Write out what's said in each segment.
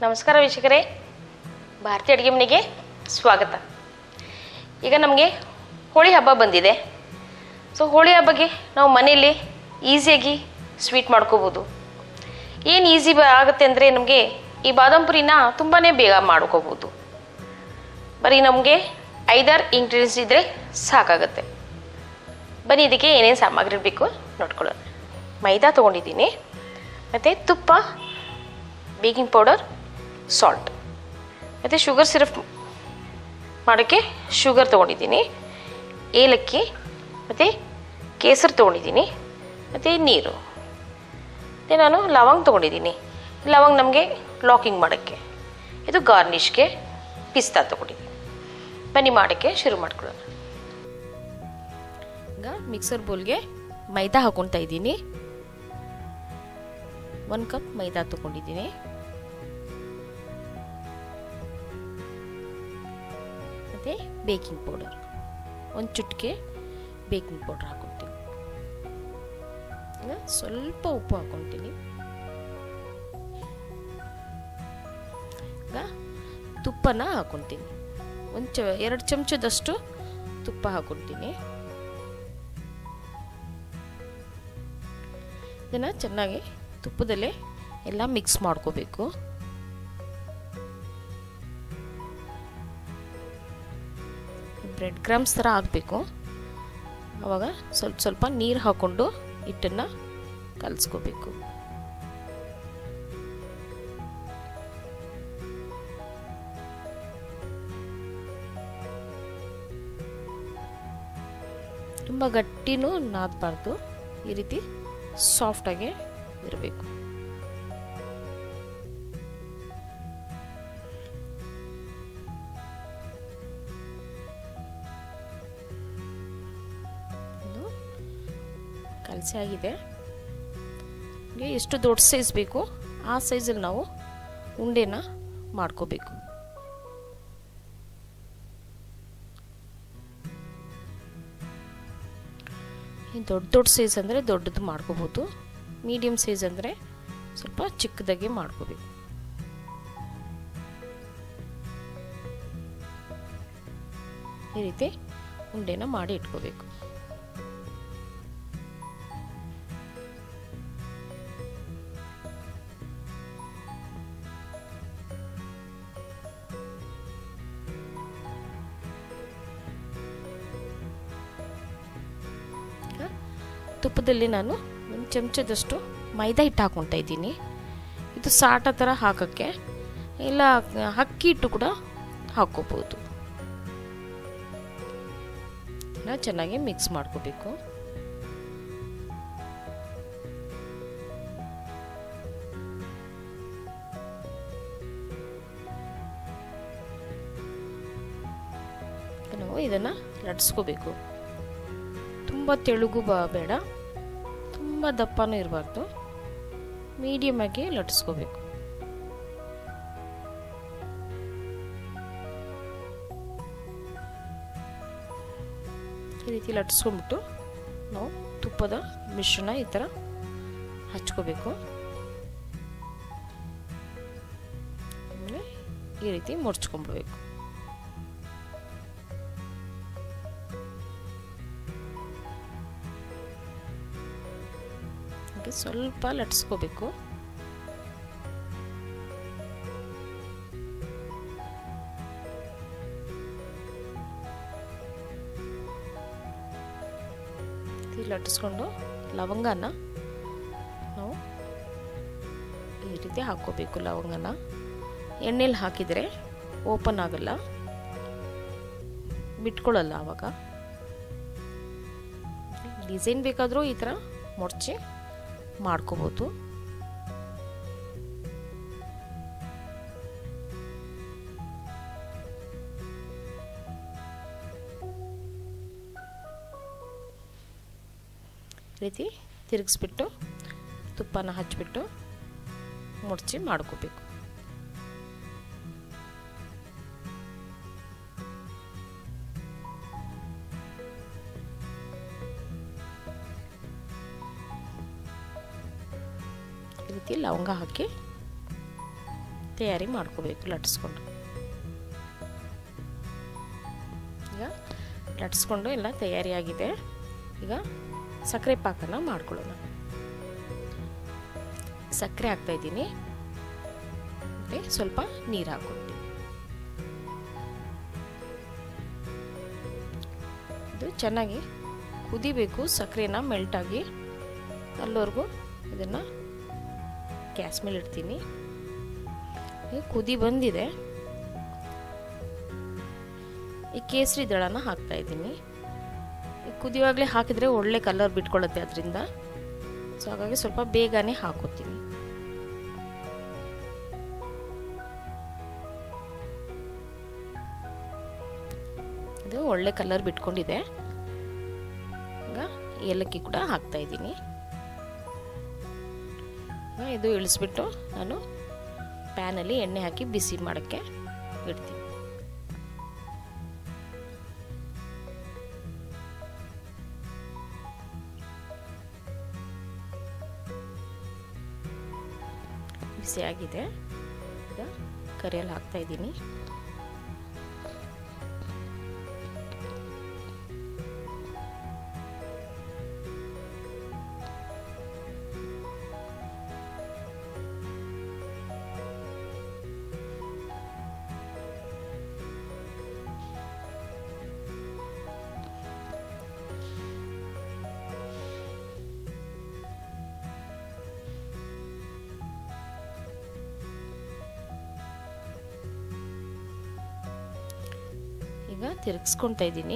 ನಮಸ್ಕಾರ ವೀಕ್ಷಕರೇ ಭಾರತೀಯ ಅಡುಗೆ ಮನೆಗೆ ಸ್ವಾಗತ ಈಗ ನಮಗೆ ಹೋಳಿ ಹಬ್ಬ ಬಂದಿದೆ ಸೊ ಹೋಳಿ ಹಬ್ಬಕ್ಕೆ ನಾವು ಮನೆಯಲ್ಲಿ ಈಸಿಯಾಗಿ ಸ್ವೀಟ್ ಮಾಡ್ಕೋಬೋದು ಏನು ಈಸಿ ಆಗುತ್ತೆ ಅಂದರೆ ನಮಗೆ ಈ ಬಾದಾಮ್ ಪುರಿನ ತುಂಬಾ ಬೇಗ ಮಾಡ್ಕೋಬೋದು ಬರೀ ನಮಗೆ ಐದಾರು ಇಂಗ್ರೀಡಿಯನ್ಸ್ ಇದ್ದರೆ ಸಾಕಾಗುತ್ತೆ ಬನ್ನಿ ಇದಕ್ಕೆ ಏನೇನು ಸಾಮಗ್ರಿ ಬೇಕು ನೋಡ್ಕೊಳ್ಳೋಣ ಮೈದಾ ತೊಗೊಂಡಿದ್ದೀನಿ ಮತ್ತು ತುಪ್ಪ ಬೇಕಿಂಗ್ ಪೌಡರ್ ಸಾಲ್ಟ್ ಮತ್ತು ಶುಗರ್ ಸಿರಪ್ ಮಾಡೋಕ್ಕೆ ಶುಗರ್ ತೊಗೊಂಡಿದ್ದೀನಿ ಏಲಕ್ಕಿ ಮತ್ತು ಕೇಸರಿ ತೊಗೊಂಡಿದ್ದೀನಿ ಮತ್ತು ನೀರು ಮತ್ತು ನಾನು ಲವಂಗ ತೊಗೊಂಡಿದ್ದೀನಿ ಲವಂಗ ನಮಗೆ ಲಾಕಿಂಗ್ ಮಾಡೋಕ್ಕೆ ಇದು ಗಾರ್ನಿಷ್ಗೆ ಪಿಸ್ತಾ ತೊಗೊಂಡಿದ್ದೀನಿ ಬನ್ನಿ ಮಾಡೋಕ್ಕೆ ಶುರು ಮಾಡ್ಕೊಳ್ಳೋಣ ಈಗ ಮಿಕ್ಸರ್ ಬೌಲ್ಗೆ ಮೈದಾ ಹಾಕೊಳ್ತಾ ಇದ್ದೀನಿ ಒಂದು ಕಪ್ ಮೈದಾ ತೊಗೊಂಡಿದ್ದೀನಿ ಮತ್ತು ಬೇಕಿಂಗ್ ಪೌಡರ್ ಒಂದು ಚುಟ್ಕೆ ಬೇಕಿಂಗ್ ಪೌಡರ್ ಹಾಕೊಳ್ತೀನಿ ಈಗ ಸ್ವಲ್ಪ ಉಪ್ಪು ಹಾಕೊಳ್ತೀನಿ ಈಗ ತುಪ್ಪನ ಹಾಕೊಳ್ತೀನಿ ಒಂದು ಚ ಎರಡು ಚಮಚದಷ್ಟು ತುಪ್ಪ ಹಾಕೊಳ್ತೀನಿ ಇದನ್ನು ಚೆನ್ನಾಗಿ ತುಪ್ಪದಲ್ಲೇ ಎಲ್ಲ ಮಿಕ್ಸ್ ಮಾಡ್ಕೋಬೇಕು ಬ್ರೆಡ್ ಕ್ರಮ್ಸ್ ಥರ ಆಗಬೇಕು ಆವಾಗ ಸ್ವಲ್ಪ ಸ್ವಲ್ಪ ನೀರು ಹಾಕ್ಕೊಂಡು ಹಿಟ್ಟನ್ನು ಕಲಿಸ್ಕೋಬೇಕು ತುಂಬ ಗಟ್ಟಿನೂ ನಾದಬಾರ್ದು ಈ ರೀತಿ ಸಾಫ್ಟಾಗೆ ಇರಬೇಕು ಕಲಸಿ ಆಗಿದೆ ಎಷ್ಟು ದೊಡ್ಡ ಸೈಜ್ ಬೇಕು ಆ ಸೈಜಲ್ಲಿ ನಾವು ಉಂಡೆನ ಮಾಡ್ಕೋಬೇಕು ದೊಡ್ಡ ದೊಡ್ಡ ಸೈಜ್ ಅಂದರೆ ದೊಡ್ಡದು ಮಾಡ್ಕೋಬೋದು ಮೀಡಿಯಮ್ ಸೈಜ್ ಅಂದರೆ ಸ್ವಲ್ಪ ಚಿಕ್ಕದಾಗೆ ಮಾಡ್ಕೋಬೇಕು ಈ ರೀತಿ ಉಂಡೆನ ಮಾಡಿ ಇಟ್ಕೋಬೇಕು ತುಪ್ಪದಲ್ಲಿ ನಾನು ಒಂದು ಚಮಚದಷ್ಟು ಮೈದಾ ಹಿಟ್ಟು ಹಾಕ್ಕೊತಾ ಇದ್ದೀನಿ ಇದು ಸಾಟ ಥರ ಹಾಕೋಕ್ಕೆ ಇಲ್ಲ ಅಕ್ಕಿ ಹಿಟ್ಟು ಕೂಡ ಹಾಕ್ಕೋಬೋದು ಚೆನ್ನಾಗಿ ಮಿಕ್ಸ್ ಮಾಡ್ಕೋಬೇಕು ನಾವು ಇದನ್ನು ಲಟ್ಸ್ಕೋಬೇಕು ತುಂಬ ತೆಳುಗು ಬ ಬೇಡ ತುಂಬ ದಪ್ಪನೂ ಇರಬಾರ್ದು ಮೀಡಿಯಮ್ ಆಗಿ ಲಟ್ಸ್ಕೋಬೇಕು ಈ ರೀತಿ ಲಟ್ಸ್ಕೊಂಡ್ಬಿಟ್ಟು ನಾವು ತುಪ್ಪದ ಮಿಶ್ರಣ ಈ ಥರ ಹಚ್ಕೋಬೇಕು ಆಮೇಲೆ ಈ ರೀತಿ ಮುಡ್ಚ್ಕೊಂಡ್ಬಿಡ್ಬೇಕು ಸ್ವಲ್ಪ ಲಟ್ಸ್ಕೋಬೇಕು ಲಟ್ಟಿಸ್ಕೊಂಡು ಲವಂಗನ ನಾವು ಈ ರೀತಿ ಹಾಕ್ಕೋಬೇಕು ಲವಂಗನ ಎಣ್ಣೆಲಿ ಹಾಕಿದರೆ ಓಪನ್ ಆಗಲ್ಲ ಬಿಟ್ಕೊಳ್ಳಲ್ಲ ಆವಾಗ ಡಿಸೈನ್ ಬೇಕಾದರೂ ಈ ಥರ ಮುಡ್ಚಿ ಮಾಡ್ಕೋಬೋದು ರೀತಿ ತಿರುಗಿಸ್ಬಿಟ್ಟು ತುಪ್ಪನ ಹಚ್ಬಿಟ್ಟು ಮುಡ್ಚಿ ಮಾಡ್ಕೋಬೇಕು ಈ ರೀತಿ ಲವಂಗ ಹಾಕಿ ತಯಾರಿ ಮಾಡ್ಕೋಬೇಕು ಲಟ್ಸ್ಕೊಂಡು ಈಗ ಲಟ್ಸ್ಕೊಂಡು ಎಲ್ಲ ತಯಾರಿಯಾಗಿದೆ ಈಗ ಸಕ್ಕರೆ ಪಾಕನ ಮಾಡ್ಕೊಳ್ಳೋಣ ಸಕ್ಕರೆ ಹಾಕ್ತಾಯಿದ್ದೀನಿ ಮತ್ತು ಸ್ವಲ್ಪ ನೀರು ಹಾಕ್ಕೊಡ್ತೀನಿ ಇದು ಚೆನ್ನಾಗಿ ಕುದಿಬೇಕು ಸಕ್ಕರೆನ ಮೆಲ್ಟಾಗಿ ಅಲ್ಲಿವರೆಗೂ ಇದನ್ನು ಗ್ಯಾಸ್ ಮೇಲೆ ಇಡ್ತೀನಿ ಈಗ ಕುದಿ ಬಂದಿದೆ ಈ ಕೇಸರಿ ದಳನ ಹಾಕ್ತಾ ಇದ್ದೀನಿ ಈ ಕುದಿಯುವಾಗಲೇ ಹಾಕಿದರೆ ಒಳ್ಳೆ ಕಲರ್ ಬಿಟ್ಕೊಳ್ಳುತ್ತೆ ಅದರಿಂದ ಸೊ ಹಾಗಾಗಿ ಸ್ವಲ್ಪ ಬೇಗನೆ ಹಾಕೋತೀನಿ ಇದು ಒಳ್ಳೆ ಕಲರ್ ಬಿಟ್ಕೊಂಡಿದೆ ಈಗ ಏಲಕ್ಕಿ ಕೂಡ ಹಾಕ್ತಾ ಇದ್ದೀನಿ ಇದು ಇಳಿಸ್ಬಿಟ್ಟು ನಾನು ಪ್ಯಾನಲ್ಲಿ ಎಣ್ಣೆ ಹಾಕಿ ಬಿಸಿ ಮಾಡೋಕ್ಕೆ ಇಡ್ತೀನಿ ಬಿಸಿ ಆಗಿದೆ ಈಗ ಕರಿಯಲ್ಲಿ ಹಾಕ್ತಾ ಇದ್ದೀನಿ ಈಗ ತಿರುಗಿಸ್ಕೊತಾ ಇದ್ದೀನಿ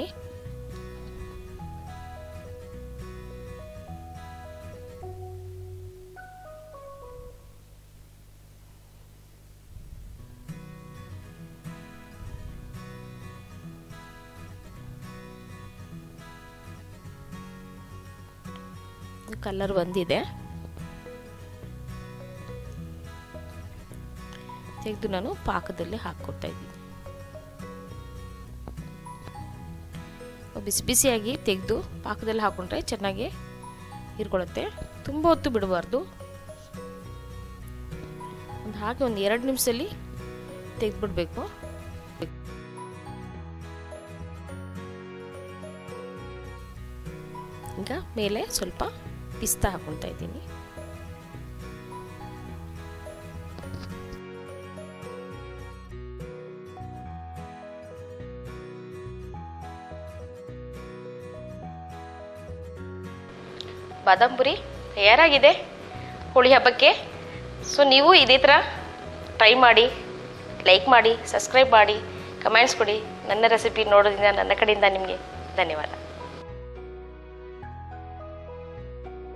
ಕಲರ್ ಬಂದಿದೆ ತೆಗೆದು ನಾನು ಪಾಕದಲ್ಲಿ ಹಾಕ್ಕೊಡ್ತಾ ಇದ್ದೀನಿ ಬಿಸಿ ಬಿಸಿಯಾಗಿ ತೆಗೆದು ಪಾಕದಲ್ಲಿ ಹಾಕೊಂಡ್ರೆ ಚೆನ್ನಾಗಿ ಇರ್ಕೊಳ್ಳುತ್ತೆ ತುಂಬ ಹೊತ್ತು ಬಿಡಬಾರ್ದು ಒಂದು ಹಾಗೆ ಒಂದು ಎರಡು ನಿಮಿಷದಲ್ಲಿ ತೆಗೆದ್ಬಿಡ್ಬೇಕು ಈಗ ಮೇಲೆ ಸ್ವಲ್ಪ ಪಿಸ್ತಾ ಹಾಕೊಳ್ತಾ ಇದ್ದೀನಿ ಬಾದಾಮ್ ಪುರಿ ತಯಾರಾಗಿದೆ ಹೋಳಿ ಹಬ್ಬಕ್ಕೆ ಸೊ ನೀವು ಇದೇ ಥರ ಟ್ರೈ ಮಾಡಿ ಲೈಕ್ ಮಾಡಿ ಸಬ್ಸ್ಕ್ರೈಬ್ ಮಾಡಿ ಕಮೆಂಟ್ಸ್ ಕೊಡಿ ನನ್ನ ರೆಸಿಪಿ ನೋಡೋದ್ರಿಂದ ನನ್ನ ಕಡೆಯಿಂದ ನಿಮಗೆ ಧನ್ಯವಾದ